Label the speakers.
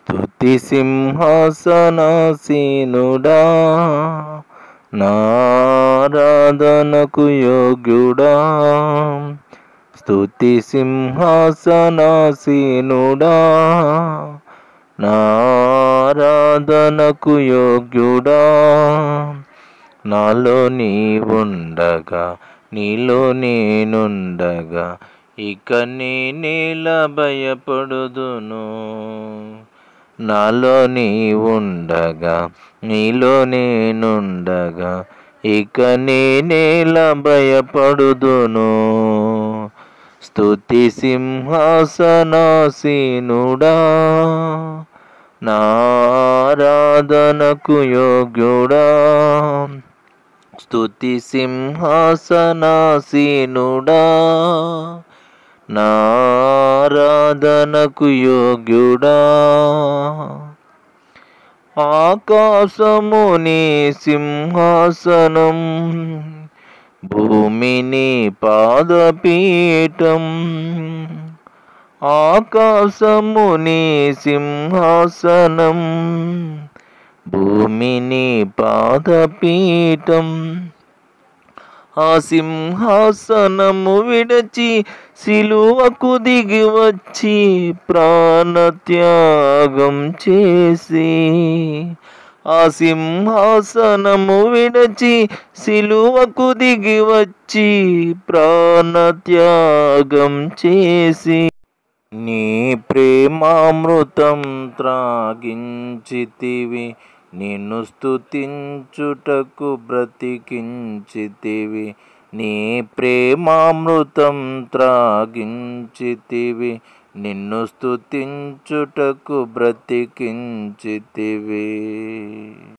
Speaker 1: స్తుతి సింహాసనాసీనుడా నారాధనకు యోగ్యుడా స్తుతి సింహాసనాసీనుడా నారాధనకు యోగ్యుడా నాలో నీ ఉండగా నీలో నేనుండగా ఇక నేనేల భయపడుదును నాలో నీ ఉండగా నీలో నేనుండగా ఇక నేనేల భయపడుదును స్తుతి సింహాసనాసీనుడా నారాధనకు యోగ్యుడా స్తుతి సింహాసనాసీనుడా నారాధనకు యోగ్యుడా ఆకాశముని సింహాసనం భూమిని పాదపీఠం ఆకాశముని సింహాసనం భూమిని పాదపీఠం ఆ సింహాసనము విడచి సిలువకు దిగి వచ్చి ప్రాణత్యాగం చేసి ఆ సింహాసనము విడచి సిలువకు దిగి వచ్చి ప్రాణత్యాగం చేసి నీ ప్రేమామృతం త్రాగించితివి నిన్ను స్తుతించుటకు బ్రతికించితివి నీ ప్రేమామృతం త్రాగించితివి నిన్ను స్తుతించుటకు బ్రతికించితివి